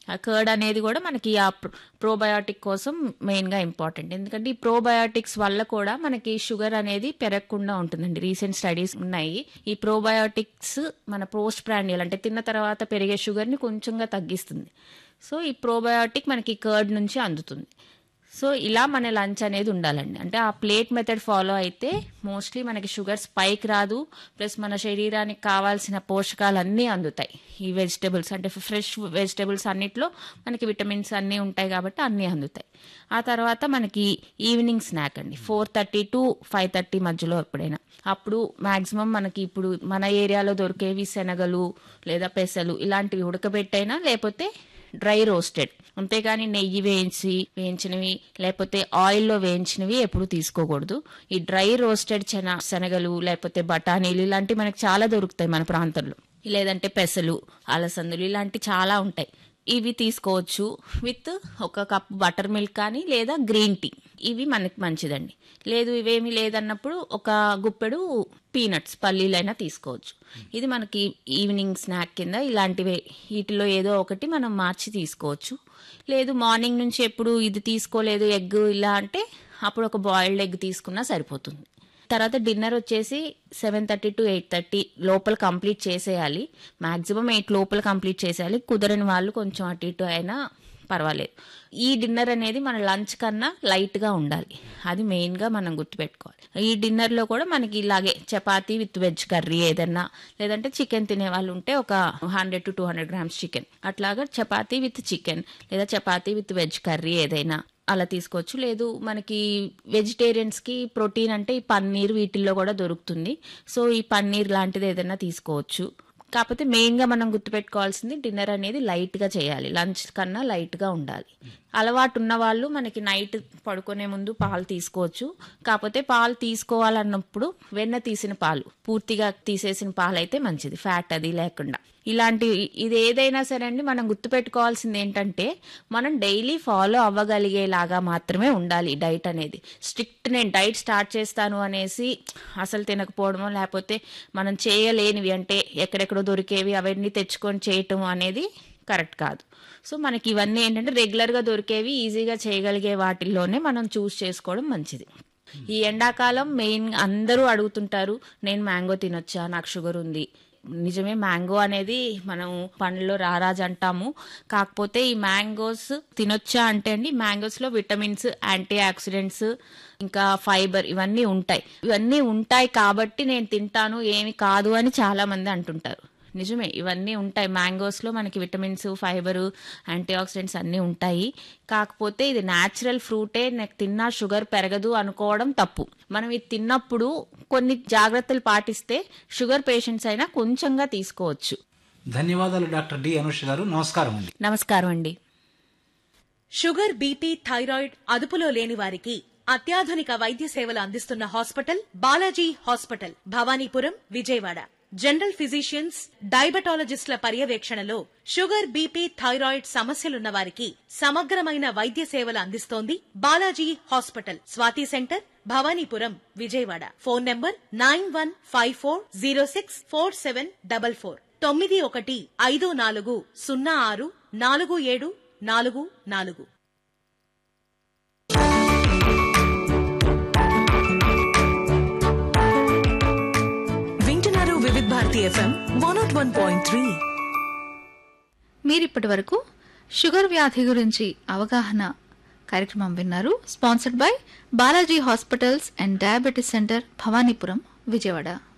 ఆ కర్డ్ అనేది కూడా మనకి ఆ ప్రోబయాటిక్ కోసం మెయిన్గా ఇంపార్టెంట్ ఎందుకంటే ఈ ప్రోబయాటిక్స్ వల్ల కూడా మనకి షుగర్ అనేది పెరగకుండా ఉంటుందండి రీసెంట్ స్టడీస్ ఉన్నాయి ఈ ప్రోబయాటిక్స్ మన పోస్ట్ ప్రాండియల్ అంటే తిన్న తర్వాత పెరిగే షుగర్ని కొంచెంగా తగ్గిస్తుంది సో ఈ ప్రోబయాటిక్ మనకి కర్డ్ నుంచి అందుతుంది సో ఇలా మన లంచ్ అనేది ఉండాలండి అంటే ఆ ప్లేట్ మెథడ్ ఫాలో అయితే మోస్ట్లీ మనకి షుగర్ స్పైక్ రాదు ప్లస్ మన శరీరానికి కావాల్సిన పోషకాలు అన్నీ అందుతాయి ఈ వెజిటబుల్స్ అంటే ఫ్రెష్ వెజిటబుల్స్ అన్నిట్లో మనకి విటమిన్స్ అన్నీ ఉంటాయి కాబట్టి అన్నీ అందుతాయి ఆ తర్వాత మనకి ఈవినింగ్ స్నాక్ అండి four thirty to five thirty మధ్యలో ఎప్పుడైనా అప్పుడు మాక్సిమం మనకి ఇప్పుడు మన ఏరియాలో దొరికేవి శనగలు లేదా పెసలు ఇలాంటివి ఉడకబెట్టైనా లేకపోతే డ్రై రోస్టెడ్ అంతేగాని నెయ్యి వేయించి వేయించినవి లేకపోతే ఆయిల్లో వేయించినవి ఎప్పుడు తీసుకోకూడదు ఈ డ్రై రోస్టెడ్ చెన శనగలు లేకపోతే బఠానీలు ఇలాంటివి మనకి చాలా దొరుకుతాయి మన ప్రాంతంలో లేదంటే పెసలు అలసందులు ఇలాంటి చాలా ఉంటాయి ఇవి తీసుకోవచ్చు విత్ ఒక కప్ బటర్ మిల్క్ కానీ లేదా గ్రీన్ టీ ఇవి మనకి మంచిదండి లేదు ఇవేమీ లేదన్నప్పుడు ఒక గుప్పెడు పీనట్స్ పల్లీలైనా తీసుకోవచ్చు ఇది మనకి ఈవినింగ్ స్నాక్ కింద ఇలాంటివే వీటిలో ఏదో ఒకటి మనం మార్చి తీసుకోవచ్చు లేదు మార్నింగ్ నుంచి ఎప్పుడు ఇది తీసుకోలేదు ఎగ్ ఇలా అంటే అప్పుడు ఒక బాయిల్డ్ ఎగ్ తీసుకున్నా సరిపోతుంది తర్వాత డిన్నర్ వచ్చేసి seven thirty to eight thirty లోపల కంప్లీట్ చేసేయాలి మాక్సిమం ఎయిట్ లోపల కంప్లీట్ చేసేయాలి కుదరని వాళ్ళు కొంచెం అటు ఇటు అయినా పర్వాలేదు ఈ డిన్నర్ అనేది మన లంచ్ కన్నా లైట్గా ఉండాలి అది మెయిన్గా మనం గుర్తుపెట్టుకోవాలి ఈ డిన్నర్లో కూడా మనకి ఇలాగే చపాతీ విత్ వెజ్ కర్రీ ఏదన్నా లేదంటే చికెన్ తినే వాళ్ళు ఉంటే ఒక hundred to two hundred grams chicken అట్లాగా చపాతీ విత్ చికెన్ లేదా చపాతీ విత్ వెజ్ కర్రీ ఏదైనా అలా తీసుకోవచ్చు లేదు మనకి వెజిటేరియన్స్కి ప్రోటీన్ అంటే ఈ పన్నీర్ వీటిల్లో కూడా దొరుకుతుంది సో ఈ పన్నీర్ లాంటిది ఏదైనా తీసుకోవచ్చు కాకపోతే మెయిన్గా మనం గుర్తుపెట్టుకోవాల్సింది డిన్నర్ అనేది లైట్గా చేయాలి లంచ్ కన్నా లైట్గా ఉండాలి అలవాటు ఉన్న వాళ్ళు మనకి నైట్ పడుకునే ముందు పాలు తీసుకోవచ్చు కాకపోతే పాలు తీసుకోవాలన్నప్పుడు వెన్న తీసిన పాలు పూర్తిగా తీసేసిన పాలు అయితే మంచిది ఫ్యాట్ అది లేకుండా ఇలాంటి ఇది ఏదైనా సరే అండి మనం గుర్తుపెట్టుకోవాల్సింది ఏంటంటే మనం డైలీ ఫాలో అవ్వగలిగేలాగా మాత్రమే ఉండాలి డైట్ అనేది స్ట్రిక్ట్ నేను డైట్ స్టార్ట్ చేస్తాను అనేసి అసలు తినకపోవడమో లేకపోతే మనం చేయలేనివి అంటే ఎక్కడెక్కడో దొరికేవి అవన్నీ తెచ్చుకొని చేయటం అనేది కరెక్ట్ కాదు సో మనకి ఇవన్నీ ఏంటంటే రెగ్యులర్గా దొరికేవి ఈజీగా చేయగలిగే వాటిల్లోనే మనం చూస్ చేసుకోవడం మంచిది ఈ ఎండాకాలం మెయిన్ అందరూ అడుగుతుంటారు నేను మ్యాంగో తినొచ్చా నాకు షుగర్ ఉంది నిజమే మ్యాంగో అనేది మనం పండ్లలో రారాజు అంటాము కాకపోతే ఈ మ్యాంగోస్ తినొచ్చా అంటే అండి మ్యాంగోస్ లో విటమిన్స్ యాంటీ ఆక్సిడెంట్స్ ఇంకా ఫైబర్ ఇవన్నీ ఉంటాయి ఇవన్నీ ఉంటాయి కాబట్టి నేను తింటాను ఏమి కాదు అని చాలా మంది అంటుంటారు నిజమే ఇవన్నీ ఉంటాయి మ్యాంగోస్ లో మనకి విటమిన్స్ ఫైబర్ యాంటీ ఆక్సిడెంట్స్ అన్నీ ఉంటాయి కాకపోతే ఇది న్యాచురల్ ఫ్రూటే నాకు తిన్నా షుగర్ పెరగదు అనుకోవడం తప్పు మనం ఇది తిన్నప్పుడు కొన్ని జాగ్రత్తలు పాటిస్తే షుగర్ పేషెంట్స్ అయినా కొంచెంగా తీసుకోవచ్చు ధన్యవాదాలు డాక్టర్ డి అనుష గారు నమస్కారం అండి నమస్కారం అండి షుగర్ బీపీ థైరాయిడ్ అదుపులో లేని వారికి అత్యాధునిక వైద్య సేవలు అందిస్తున్న hospital Balaji hospital Bhavanipuram Vijayawada general physicians డయాబెటాలజిస్టుల పర్యవేక్షణలో షుగర్ బీపీ థైరాయిడ్ సమస్యలున్న వారికి సమగ్రమైన వైద్య సేవలు అందిస్తోంది Balaji hospital Swathi centre Bhavanipuram Vijayawada phone number nine one five four zero six four seven double four తొమ్మిది ఒకటి ఐదు నాలుగు సున్నా ఆరు నాలుగు ఏడు నాలుగు నాలుగు వింటున్నారు Vividh Bharati FM one not one point three మీరిప్పటి వరకు షుగర్ వ్యాధి గురించి అవగాహన కార్యక్రమం విన్నారు sponsored by Balaji hospitals and diabetes centre Bhavanipuram Vijayawada